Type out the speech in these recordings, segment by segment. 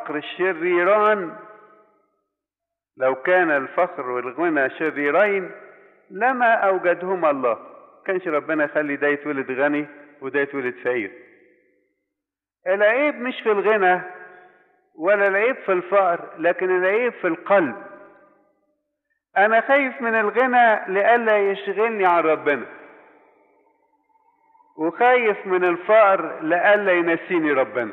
الفقر الشريران لو كان الفقر والغنى شريرين لما أوجدهما الله كانش ربنا يخلي ده يتولد غني وده يتولد فقير العيب مش في الغنى ولا العيب في الفقر لكن العيب في القلب انا خايف من الغنى لئلا يشغلني عن ربنا وخايف من الفقر لئلا ينسيني ربنا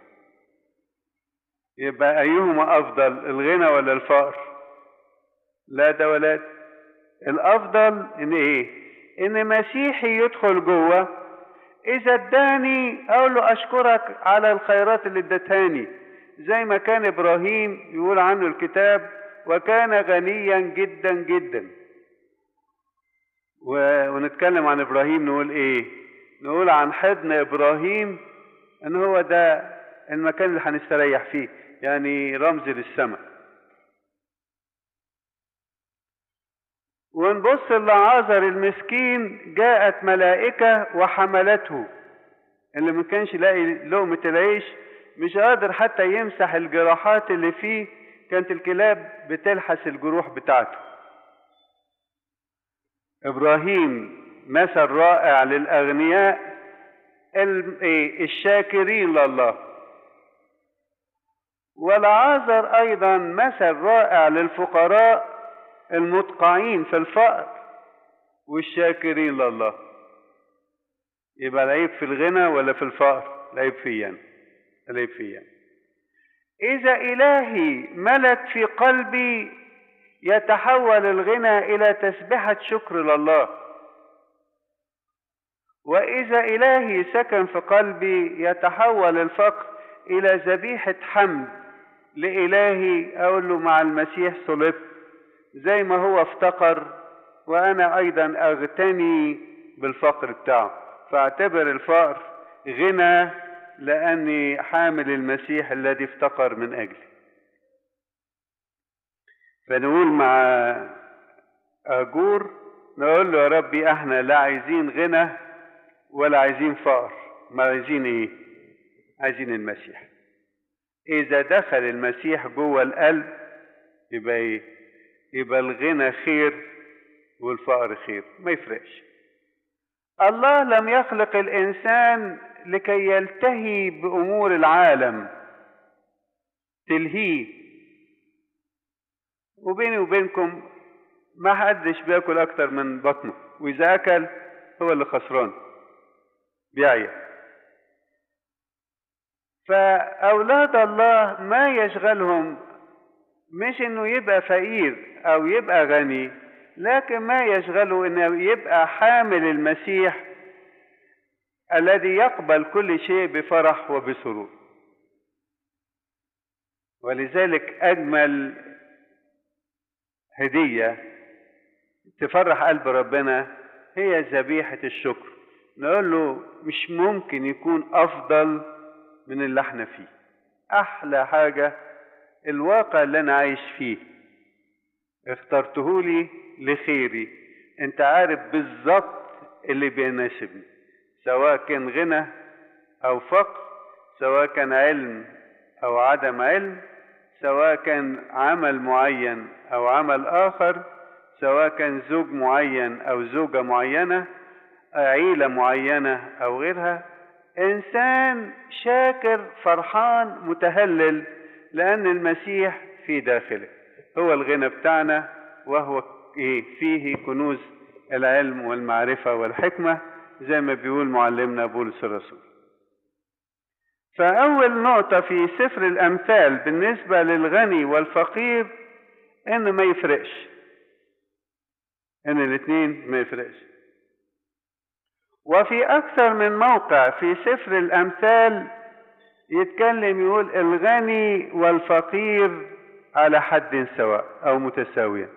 يبقى ايهما افضل الغنى ولا الفقر لا ده ولا ده الافضل ان ايه ان مسيحي يدخل جوه اذا اداني اقول له اشكرك على الخيرات اللي ادتهاني زي ما كان ابراهيم يقول عنه الكتاب وكان غنيا جدا جدا و- ونتكلم عن ابراهيم نقول ايه نقول عن حضن ابراهيم ان هو ده المكان اللي هنستريح فيه يعني رمز للسماء ونبص لعازر المسكين جاءت ملائكة وحملته اللي ما كانش لاقي لقمة العيش مش قادر حتى يمسح الجراحات اللي فيه كانت الكلاب بتلحس الجروح بتاعته ابراهيم مثل رائع للاغنياء ال- إيه؟ الشاكرين لله والعازر ايضا مثل رائع للفقراء المتقعين في الفقر والشاكرين لله يبقى العيب في الغنى ولا في الفقر العيب فيا أنا. العيب فيا أنا. إذا إلهي ملك في قلبي يتحول الغنى إلى تسبحة شكر لله وإذا إلهي سكن في قلبي يتحول الفقر إلى ذبيحة حمد لإلهي أقول له مع المسيح صلبت زي ما هو افتقر وأنا أيضا أغتني بالفقر بتاعه فاعتبر الفقر غنى لأني حامل المسيح الذي افتقر من أجلي فنقول مع أجور نقول له يا ربي احنا لا عايزين غنى ولا عايزين فقر ما عايزين ايه عايزين المسيح اذا دخل المسيح جوه القلب يبقى ايه يبقى الغنى خير والفقر خير ما يفرقش الله لم يخلق الانسان لكي يلتهي بامور العالم تلهيه وبيني وبينكم ما حدش بياكل اكتر من بطنه واذا اكل هو اللي خسران بيعيا فاولاد الله ما يشغلهم مش انه يبقى فقير او يبقى غني لكن ما يشغله انه يبقى حامل المسيح الذي يقبل كل شيء بفرح وبسرور ولذلك اجمل هديه تفرح قلب ربنا هي ذبيحه الشكر نقول له مش ممكن يكون افضل من اللي احنا فيه احلى حاجه الواقع اللي انا عايش فيه اخترته لي لخيري انت عارف بالظبط اللي بيناسبني سواء كان غنى او فقر سواء كان علم او عدم علم سواء كان عمل معين او عمل اخر سواء كان زوج معين او زوجه معينه عيله معينه او غيرها انسان شاكر فرحان متهلل لان المسيح في داخله هو الغنى بتاعنا وهو ايه فيه كنوز العلم والمعرفه والحكمه زي ما بيقول معلمنا بولس الرسول فاول نقطه في سفر الامثال بالنسبه للغني والفقير ان ما يفرقش ان الاثنين ما يفرقش وفي اكثر من موقع في سفر الامثال يتكلم يقول الغني والفقير على حد سواء او متساويا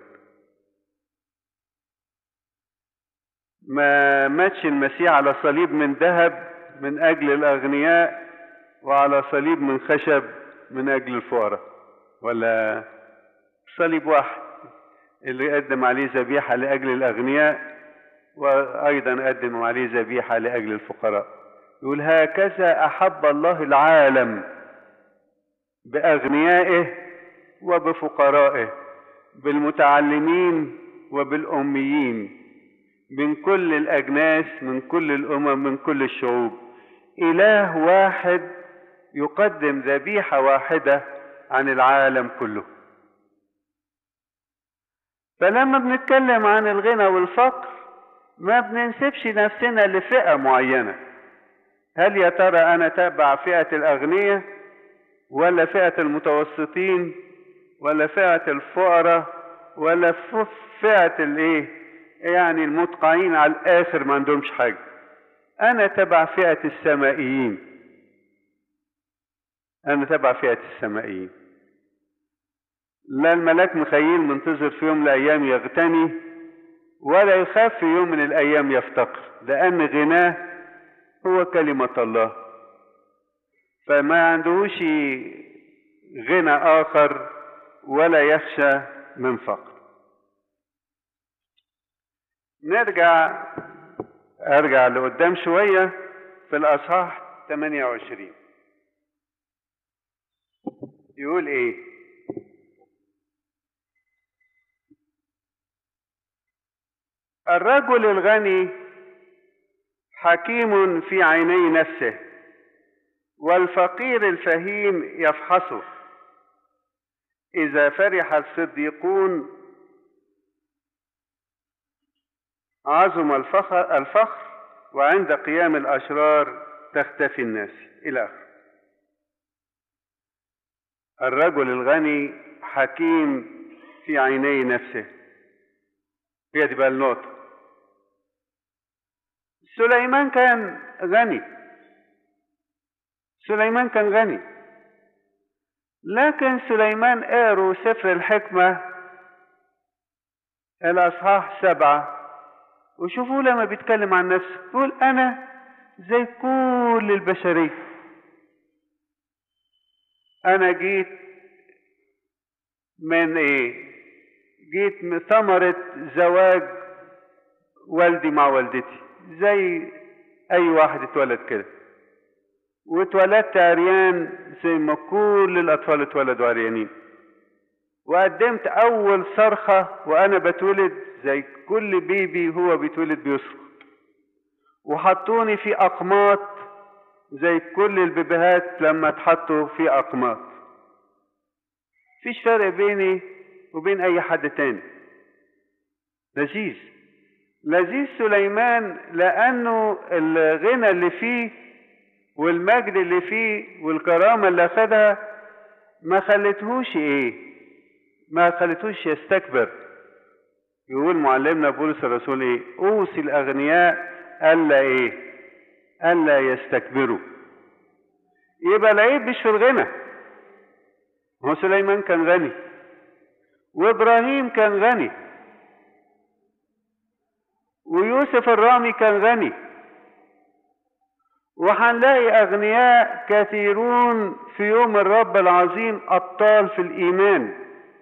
ما ماتش المسيح على صليب من ذهب من اجل الاغنياء وعلى صليب من خشب من اجل الفقراء ولا صليب واحد اللي قدم عليه ذبيحه لاجل الاغنياء وايضا قدم عليه ذبيحه لاجل الفقراء يقول هكذا احب الله العالم باغنيائه وبفقرائه بالمتعلمين وبالاميين من كل الاجناس من كل الامم من كل الشعوب اله واحد يقدم ذبيحه واحده عن العالم كله فلما بنتكلم عن الغنى والفقر ما بننسبش نفسنا لفئه معينه هل يا ترى انا تبع فئه الاغنياء ولا فئه المتوسطين ولا فئه الفقراء ولا فئه الايه يعني المتقعين على الاخر ما عندهمش حاجه انا تبع فئه السمائيين انا تبع فئه السمائيين لا الملاك مخيل منتظر في يوم من الايام يغتني ولا يخاف في يوم من الايام يفتقر لان غناه هو كلمه الله فما عندهوش غنى اخر ولا يخشى من فقر نرجع ارجع لقدام شويه في الاصحاح 28 يقول ايه الرجل الغني حكيم في عيني نفسه والفقير الفهيم يفحصه اذا فرح الصديقون عظم الفخر, الفخر وعند قيام الاشرار تختفي الناس الى اخره الرجل الغني حكيم في عيني نفسه هي دي بقى النقطه سليمان كان غني سليمان كان غني لكن سليمان قاروا سفر الحكمة الأصحاح سبعة وشوفوا لما بيتكلم عن نفسه يقول أنا زي كل البشرية أنا جيت من إيه؟ جيت من ثمرة زواج والدي مع والدتي زي اي واحد اتولد كده واتولدت عريان زي ما كل الاطفال اتولدوا عريانين وقدمت اول صرخة وانا بتولد زي كل بيبي هو بيتولد بيصرخ وحطوني في اقماط زي كل البيبيهات لما اتحطوا في اقماط فيش فرق بيني وبين اي حد تاني لذيذ لذيذ سليمان لانه الغنى اللي فيه والمجد اللي فيه والكرامه اللي اخدها ما خلتهوش ايه ما خلتهوش يستكبر يقول معلمنا بولس الرسول ايه اوصي الاغنياء الا ايه الا يستكبروا يبقى العيب مش في الغنى هو سليمان كان غني وابراهيم كان غني ويوسف الرامي كان غني وهنلاقي اغنياء كثيرون في يوم الرب العظيم ابطال في الايمان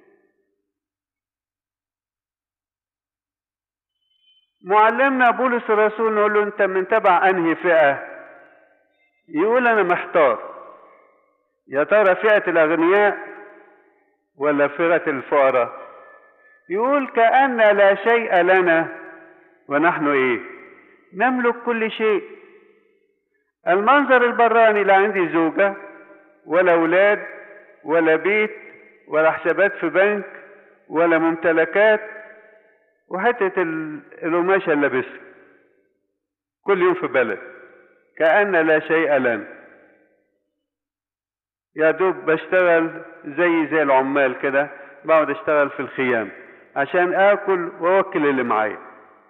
معلمنا بولس الرسول نقول له انت من تبع انهي فئه يقول انا محتار يا ترى فئه الاغنياء ولا فئه الفقراء يقول كأن لا شيء لنا ونحن ايه نملك كل شيء المنظر البراني لا عندي زوجة ولا أولاد ولا بيت ولا حسابات في بنك ولا ممتلكات وحتة القماشة اللي لابسها كل يوم في بلد كأن لا شيء لنا يا دوب بشتغل زي زي العمال كده بقعد اشتغل في الخيام عشان اكل واوكل اللي معايا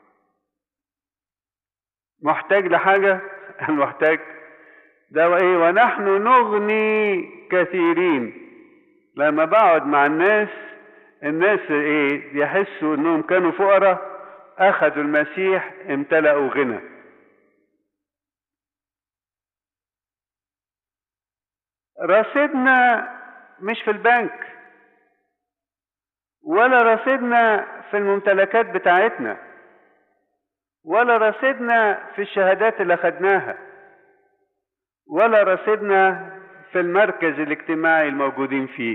محتاج لحاجة المحتاج ده وايه ونحن نغني كثيرين لما بقعد مع الناس الناس ايه يحسوا انهم كانوا فقراء اخذوا المسيح امتلأوا غنى رصيدنا مش في البنك ولا رصيدنا في الممتلكات بتاعتنا ولا رصيدنا في الشهادات اللي خدناها ولا رصيدنا في المركز الاجتماعي الموجودين فيه